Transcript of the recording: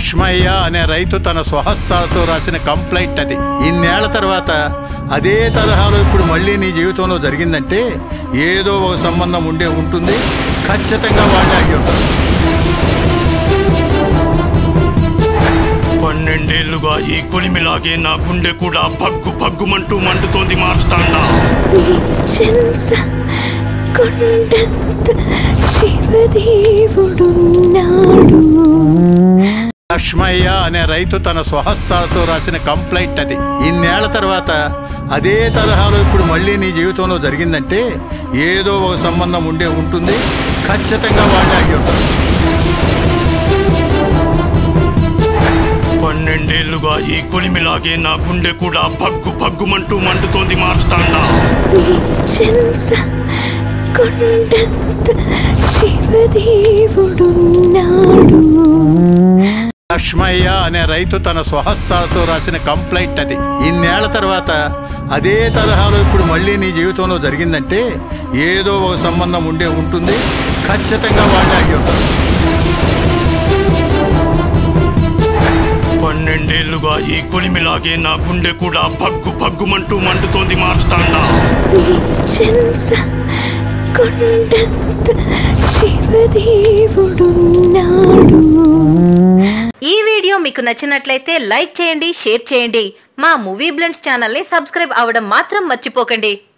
లక్ష్మయ్య అనే రైతు తన స్వహస్తాలతో రాసిన కంప్లైంట్ అది ఇన్నేళ్ల తర్వాత అదే తరహాలో ఇప్పుడు మళ్ళీ నీ జీవితంలో జరిగిందంటే ఏదో ఒక సంబంధం ఉండే ఉంటుంది ఖచ్చితంగా వాళ్ళే అయ్యి ఉంటారు పన్నెండేళ్లుగా ఈ కొలిమిలాగే నా గుండె కూడా పగ్గు పగ్గుమంటూ మండుతోంది మార్తాండా నీ చెంత కొండంత శివదేవుడున్నాడు లక్ష్మయ్య అనే రైతు తన స్వహస్తాలతో రాసిన కంప్లైంట్ అది ఇన్నేళ్ల తర్వాత అదే తరహాలో ఇప్పుడు మళ్ళీ నీ జీవితంలో జరిగిందంటే ఏదో ఒక సంబంధం ఉండే ఉంటుంది ఖచ్చితంగా వాళ్ళే అయ్యి ఉంటారు పన్నెండేళ్లుగా ఈ కొలిమిలాగే నా గుండె కూడా పగ్గు పగ్గుమంటూ మండుతోంది మార్తాండా నీ చెంత కొండంత శివదేవుడున్నాడు లక్ష్మయ్య అనే రైతు తన స్వహస్తాలతో రాసిన కంప్లైంట్ అది ఇన్నేళ్ల తర్వాత అదే తరహాలో ఇప్పుడు మళ్ళీ నీ జీవితంలో జరిగిందంటే ఏదో ఒక సంబంధం ఉండే ఉంటుంది ఖచ్చితంగా వాళ్ళే అయ్యి ఉంటారు పన్నెండేళ్లుగా ఈ కొలిమిలాగే నా గుండె కూడా పగ్గు పగ్గుమంటూ మండుతోంది మార్తాండా నీ చెంత కొండంత శివదేవుడున్నాడు ఈ వీడియో మీకు నచ్చినట్లయితే లైక్ చేయండి షేర్ చేయండి మా మూవీ బ్లెండ్స్ ఛానల్ని సబ్స్క్రైబ్ అవ్వడం మాత్రం మర్చిపోకండి